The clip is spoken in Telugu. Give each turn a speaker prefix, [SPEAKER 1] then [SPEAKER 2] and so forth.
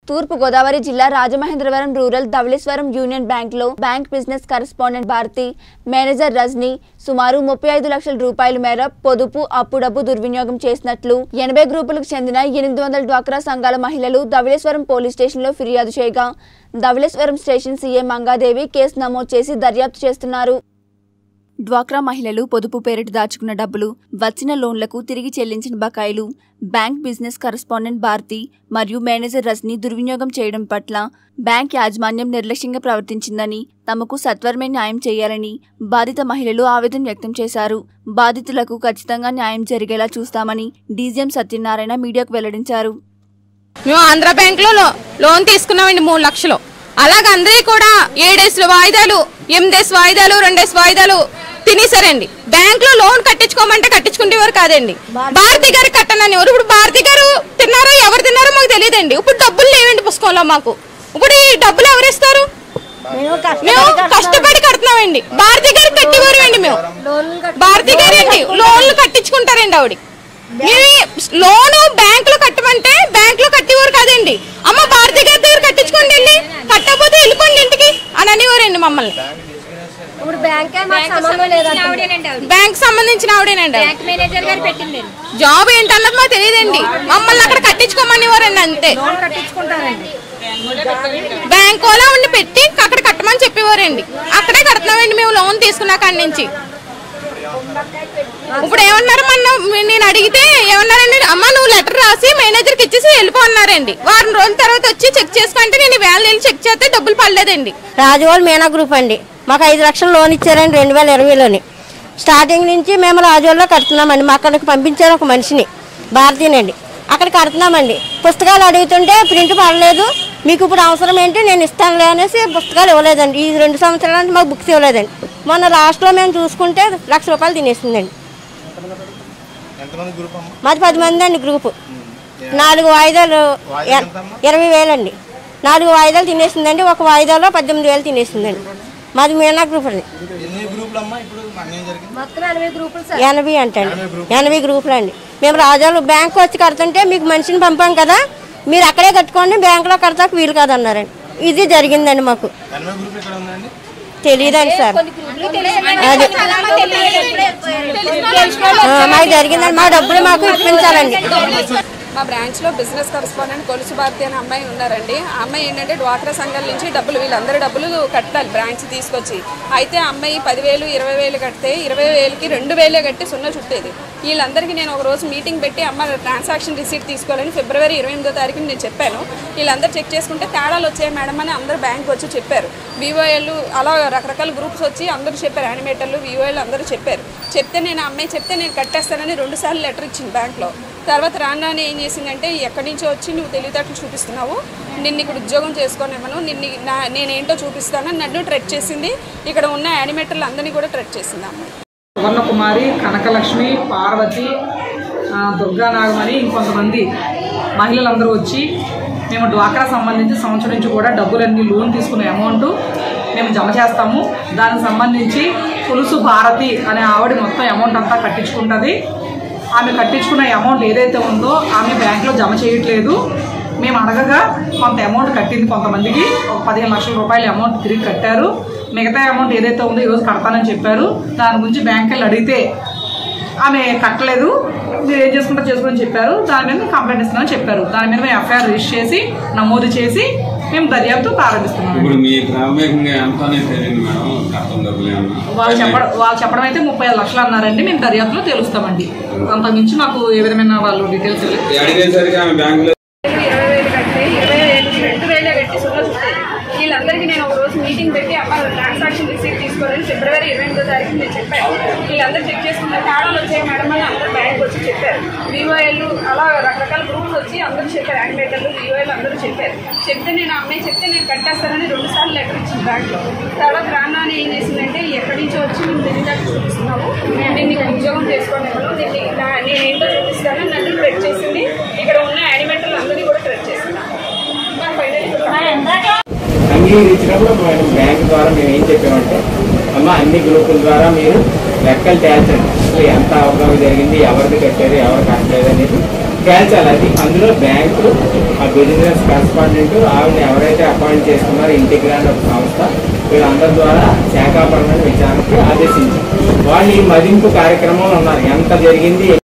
[SPEAKER 1] తూర్పు గోదావరి జిల్లా Rajamahendravaram rural Dhavaleswaram Union Bank లో bank business correspondent Bharathi manager Rajani సుమారు ముప్పై ఐదు లక్షల రూపాయల మేర పొదుపు అప్పు డబ్బు దుర్వినియోగం చేసినట్లు ఎనభై గ్రూపులకు చెందిన ఎనిమిది వందల డ్వాక్రా సంఘాల మహిళలు ధవళేశ్వరం పోలీస్ స్టేషన్లో ఫిర్యాదు చేయగా Dhavaleswaram station CA Mangadevi case నమోదు చేసి దర్యాప్తు చేస్తున్నారు డ్వాక్రా మహిళలు పొదుపు పేరిట దాచుకున్న డబ్బులు వచ్చిన లోన్లకు తిరిగి చెల్లించిన బకాయిలు బ్యాంక్ బిజినెస్ కరెస్పాండెంట్ భారతి మరియు మేనేజర్ రజని దుర్వినియోగం చేయడం పట్ల బ్యాంక్ యాజమాన్యం నిర్లక్ష్యంగా ప్రవర్తించిందని తమకు సత్వరమే న్యాయం చేయాలని బాధిత మహిళలు ఆవేదన వ్యక్తం చేశారు బాధితులకు ఖచ్చితంగా న్యాయం జరిగేలా చూస్తామని డీజీఎం సత్యనారాయణ మీడియాకు వెల్లడించారు
[SPEAKER 2] మేము ఆంధ్ర బ్యాంక్ లో లో- లోన్ తీసుకున్నామండి మూడు లక్షలు అలాగే అందరి కూడా ఏడేసి వాయిదాలు ఎనిమిదేసి వాయిదాలు రెండేసి వాయిదాలు తినేసారండి బ్యాంక్ లో లోన్ కట్టించుకోమంటే కట్టించుకునేవారు కాదండి భారతి గారు కట్టనని ఎవరు ఇప్పుడు భారతి గారు తిన్నారో ఎవరు తిన్నారో మాకు తెలియదండి ఇప్పుడు డబ్బులు లేవండి పుస్తకంలో మాకు ఇప్పుడు ఈ డబ్బులు ఎవరు ఇస్తారు మేము కష్టపడి కడుతున్నామండి భారతి గారు కట్టేవారు అండి మేము భారతి గారు అండి లోన్లు కట్టించుకుంటారండి ఆవిడ మేము లోను బ్యాంక్ లో కట్టమంటే బ్యాంక్ లో కట్టేవారు కాదండి అమ్మ భారతి గారి దగ్గర కట్టించుకోండి వెళ్ళి కట్టకపోతే వెళ్ళిపోండి ఇంటికి అని అనేవారండి మమ్మల్ని
[SPEAKER 3] ఇప్పుడు బ్యాంకే మాకు సంబంధం లేదంటే
[SPEAKER 2] బ్యాంక్ సంబంధించిన ఆవిడేనండి
[SPEAKER 3] బ్యాంక్ మేనేజర్ గారు పెట్టింది
[SPEAKER 2] జాబ్ ఏంటన్నది మాకు తెలియదండి మమ్మల్ని అక్కడ కట్టించుకోమనేవారండి అంతే
[SPEAKER 3] కట్టించుకుంటారండి
[SPEAKER 2] బ్యాంక్ వాళ్ళ ఉండి పెట్టి అక్కడ కట్టమని చెప్పేవారండి అక్కడే కడుతున్నామండి మేము లోన్ తీసుకున్న కాడి నుంచి ఇప్పుడు ఏమన్నారు మన నేను అడిగితే ఏమన్నారండి అమ్మ నువ్వు లెటర్ రాసి మేనేజర్కి ఇచ్చేసి వెళ్ళిపో అన్నారండి వారం రోజుల తర్వాత వచ్చి చెక్ చేసుకుంటే నేను వేల వెళ్ళి చెక్ చేస్తే డబ్బులు పడలేదండి
[SPEAKER 3] రాజువాల్ మీనా గ్రూప్ అండి మాకు ఐదు లక్షలు లోన్ ఇచ్చారండి రెండు వేల ఇరవైలోని స్టార్టింగ్ నుంచి మేము రాజువాల్లో కడుతున్నామండి మా అక్కడికి పంపించారు ఒక మనిషిని భారతీయనండి అక్కడ కడుతున్నామండి పుస్తకాలు అడుగుతుంటే ప్రింట్ పడలేదు మీకు ఇప్పుడు అవసరం ఏంటి నేను ఇస్తానులే అనేసి పుస్తకాలు ఇవ్వలేదండి ఈ రెండు సంవత్సరాల నుంచి మాకు బుక్స్ ఇవ్వలేదండి మొన్న లాస్ట్లో మేము చూసుకుంటే లక్ష రూపాయలు తినేసిందండి
[SPEAKER 4] ఎంతమంది గ్రూప్ అమ్మ
[SPEAKER 3] మాది పది మంది అండి గ్రూపు నాలుగు వాయిదాలు ఎ- ఇరవై వేలండి నాలుగు వాయిదాలు తినేసిందండి ఒక వాయిదాలో పద్దెనిమిది వేలు తినేసిందండి మాది మీనా గ్రూప్ అండి
[SPEAKER 4] ఎన్ని గ్రూపులు అమ్మా ఇప్పుడు మన ఏం జరిగింది
[SPEAKER 3] మొత్తం ఎనభై గ్రూపులు ఎనభై అంటండి ఎనభై గ్రూపులు అండి మేము రాజాలు బ్యాంక్ వచ్చి కడుతుంటే మీకు మనిషిని పంపాం కదా మీరు అక్కడే కట్టుకోండి బ్యాంకులో కడతాకు వీలు కాదన్నారండి ఇది జరిగిందండి మాకు
[SPEAKER 4] ఎనభై గ్రూపులు ఇక్కడ ఉందండి
[SPEAKER 3] తెలియదండి సార్ అది ఆ, మాకు జరిగిందండి మా డబ్బులు మాకు ఇప్పించాలండి
[SPEAKER 5] మా బ్రాంచ్ లో బిజినెస్ కరెస్పాండెంట్ కొలుసు భారతి అనే అమ్మాయి ఉన్నారండి ఆ అమ్మాయి ఏంటంటే డ్వాక్రా సంఘాల నుంచి డబ్బులు వీళ్ళందరి డబ్బులు కట్టాలి బ్రాంచ్ తీసుకొచ్చి అయితే ఆ అమ్మాయి పదివేలు ఇరవై వేలు కడితే ఇరవై వేలకి రెండు వేలే కట్టి సున్నా చుట్టేది వీళ్ళందరికీ నేను ఒక రోజు మీటింగ్ పెట్టి అమ్మ ట్రాన్సాక్షన్ రిసీట్ తీసుకోవాలని ఫిబ్రవరి ఇరవై ఎనిమిదో తారీఖున నేను చెప్పాను వీళ్ళందరూ చెక్ చేసుకుంటే తేడాలు వచ్చాయి మేడం అని అందరూ బ్యాంక్ వచ్చి చెప్పారు వివోఎల్ అలా రకరకాల గ్రూప్స్ వచ్చి అందరూ చెప్పారు యానిమేటర్లు వివోఎల్ అందరూ చెప్పారు చెప్తే నేను ఆ అమ్మాయి చెప్తే నేను కట్టేస్తానని రెండు సార్లు లెటర్ ఇచ్చింది బ్యాంక్లో తర్వాత రాను రాను ఏం చేసిందంటే ఎక్కడి నుంచో వచ్చి నువ్వు తెలివితేటలు చూపిస్తున్నావు నిన్ను ఇక్కడ ఉద్యోగం చేసుకోనివ్వను నిన్ను నా నేనేంటో చూపిస్తాను నన్ను ట్రెట్ చేసింది ఇక్కడ ఉన్న యానిమేటర్లు అందరినీ కూడా ట్రెట్ చేసింది ఆ అమ్మాయి
[SPEAKER 6] సువర్ణకుమారి కనకలక్ష్మి పార్వతి ఆ, దుర్గా నాగమణి ఇంకొంతమంది మహిళలందరూ వచ్చి మేము డ్వాక్రా సంబంధించి సంవత్సరం నుంచి కూడా డబ్బులన్నీ లోన్ తీసుకునే అమౌంట్ మేము జమ చేస్తాము దానికి సంబంధించి పులుసు భారతి అనే ఆవిడ మొత్తం అమౌంట్ అంతా కట్టించుకుంటుంది ఆమె కట్టించుకున్న అమౌంట్ ఏదైతే ఉందో ఆమె బ్యాంక్లో జమ చేయట్లేదు మేము అడగగా కొంత అమౌంట్ కట్టింది కొంతమందికి ఒక పదిహేను లక్షల రూపాయల అమౌంట్ తిరిగి కట్టారు మిగతా అమౌంట్ ఏదైతే ఉందో ఈరోజు కడతానని చెప్పారు దాని గురించి బ్యాంక్ వెళ్ళి అడిగితే ఆమె కట్టలేదు మీరు ఏం చేసుకుంటా చేసుకుని చెప్పారు దాని మీద మేము కంప్లైంట్ ఇస్తున్నామని చెప్పారు దాని మీద మేము ఎఫ్ఐఆర్ రిజిస్టర్ చేసి నమోదు చేసి మేము దర్యాప్తు ప్రారంభిస్తున్నాం
[SPEAKER 7] ఇప్పుడు మీ ప్రాథమికంగా ఎంత అనేది తెలియదు మేడం కట్టం డబ్బులు ఏమన్నా
[SPEAKER 6] వాళ్ళు చెప్పడం వాళ్ళు చెప్పడం అయితే ముప్పై ఐదు లక్షలు అన్నారండి మేము దర్యాప్తులో తెలుస్తామండి అంతకుమించి నాకు ఏ విధమైన వాళ్ళు డీటెయిల్స్ తెలియదు
[SPEAKER 7] అడిగేసరికి ఆమె బ్యాంకులో
[SPEAKER 2] ఇరవై వేలు కడితే ఇరవై వేలు రెండు వేలే కట్టి సున్నా చుట్టేది వీళ్ళందరికీ నేను ఒక రోజు మీటింగ్ పెట్టి అమ్మ ట్రాన్సాక్షన్ రిసీట్ తీసుకోవాలని ఫిబ్రవరి ఇరవై ఎనిమిదో తారీఖు నేను చెప్పాను వీళ్ళందరూ చెక్ చేసుకున్న తేడాలు వచ్చాయి మేడం అని అందరూ బ్యాంక్ వచ్చి చెప్పారు వివోఎల్ అలా రకరకాల గ్రూప్స్ వచ్చి అందరూ చెప్పారు యానిమేటర్లు వివోఎల్ అందరూ చెప్పారు చెప్తే నేను ఆ అమ్మాయి చెప్తే నేను కట్టేస్తానని రెండు సార్లు లెటర్ ఇచ్చింది బ్యాంక్లో తర్వాత రానా అని ఏం చేసిందంటే ఎక్కడి నుంచో వచ్చి నువ్వు తెలియదాకా చూపిస్తున్నావు నేను నీకు ఉద్యోగం చేసుకోండి దీన్ని నా- నేనేంటో చూపిస్తాను నన్ను ట్రెట్ చేసింది ఇక్కడ ఉన్న యానిమేటర్లు అందరినీ కూడా ట్రెట్ చేసింది మరి ఫైనల్
[SPEAKER 8] అంగీకరించినప్పుడు మేము బ్యాంక్ ద్వారా మేము ఏం చెప్పామంటే అమ్మ అన్ని గ్రూపుల ద్వారా మీరు లెక్కలు తేల్చండి అసలు ఎంత అవగాహన జరిగింది ఎవరిది కట్టారు ఎవరు కట్టలేదు అనేది తేల్చాలి అది అందులో బ్యాంకు ఆ బిజినెస్ కరస్పాండెంట్ ఆవిడని ఎవరైతే అపాయింట్ చేసుకున్నారో ఇంటిగ్రాండ్ ఒక సంస్థ వీళ్ళందరి ద్వారా శాఖాపరమైన విచారణకి ఆదేశించారు వాళ్ళు ఈ మదింపు కార్యక్రమంలో ఉన్నారు ఎంత జరిగింది